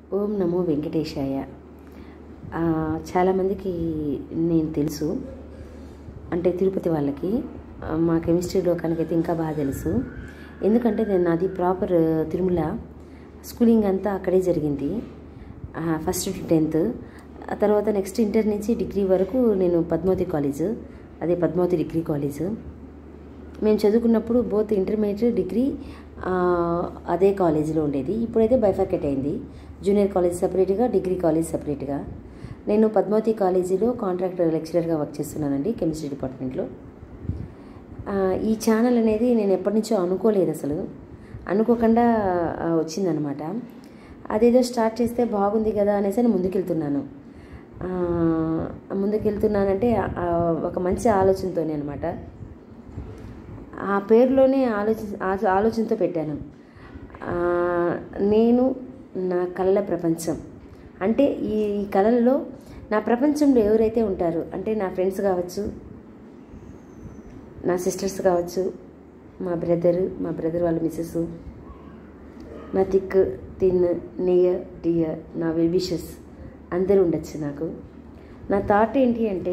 ఓం నమో వెంకటేశాయ ఆ, చాలామందికి నేను తెలుసు అంటే తిరుపతి వాళ్ళకి ఆ, మా కెమిస్ట్రీ లోకానికైతే ఇంకా బాగా తెలుసు ఎందుకంటే నేను నాది ప్రాపర్ తిరుమల స్కూలింగ్ అంతా అక్కడే జరిగింది ఫస్ట్ టు టెన్త్ ఆ తర్వాత నెక్స్ట్ ఇంటర్ నుంచి డిగ్రీ వరకు నేను పద్మావతి కాలేజ్ అదే పద్మావతి డిగ్రీ కాలేజ్ మేము చదువుకున్నప్పుడు బోత్ ఇంటర్మీడియట్ డిగ్రీ ఆ, అదే కాలేజీలో ఉండేది ఇప్పుడైతే బైఫర్కెట్ అయింది జూనియర్ కాలేజ్ సపరేట్గా డిగ్రీ కాలేజ్ సపరేట్గా నేను పద్మావతి కాలేజీలో కాంట్రాక్ట్ లెక్చరర్గా వర్క్ చేస్తున్నానండి కెమిస్ట్రీ డిపార్ట్మెంట్లో ఆ, ఈ ఛానల్ అనేది నేను ఎప్పటి నుంచో అనుకోలేదు అసలు అనుకోకుండా ఆ, వచ్చిందనమాట అదేదో స్టార్ట్ చేస్తే బాగుంది కదా అనేసి నేను ముందుకెళ్తున్నాను ఆ, ముందుకెళ్తున్నానంటే ఆ, ఒక మంచి ఆలోచనతోనే అనమాట ఆ పేరులోనే ఆలోచి ఆ- ఆలోచనతో పెట్టాను ఆ, నేను నా కళల ప్రపంచం అంటే ఈ ఈ కళల్లో నా ప్రపంచంలో ఎవరైతే ఉంటారో అంటే నా ఫ్రెండ్స్ కావచ్చు నా సిస్టర్స్ కావచ్చు మా బ్రదర్ మా బ్రదర్ వాళ్ళ మిస్సెస్ నా థిక్ థిన్ నియర్ డియర్ నా వెల్ విషెస్ అందరూ ఉండొచ్చు నాకు నా థాట్ ఏంటి అంటే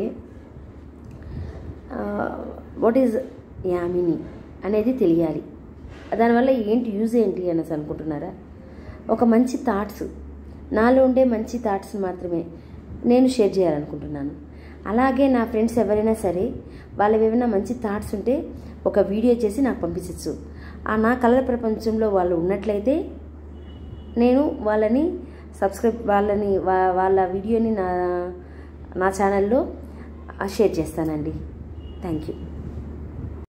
వాట్ ఈజ్ యామిని అనేది తెలియాలి దానివల్ల ఏంటి యూజ్ ఏంటి అనేసి అనుకుంటున్నారా ఒక మంచి థాట్స్ నాలో ఉండే మంచి థాట్స్ మాత్రమే నేను షేర్ చేయాలనుకుంటున్నాను అలాగే నా ఫ్రెండ్స్ ఎవరైనా సరే వాళ్ళవి ఏమైనా మంచి థాట్స్ ఉంటే ఒక వీడియో చేసి నాకు పంపించవచ్చు ఆ నా కళల ప్రపంచంలో వాళ్ళు ఉన్నట్లయితే నేను వాళ్ళని సబ్స్క్రైబ్ వాళ్ళని వా- వాళ్ళ వీడియోని నా నా ఛానల్లో షేర్ చేస్తానండి థ్యాంక్ యూ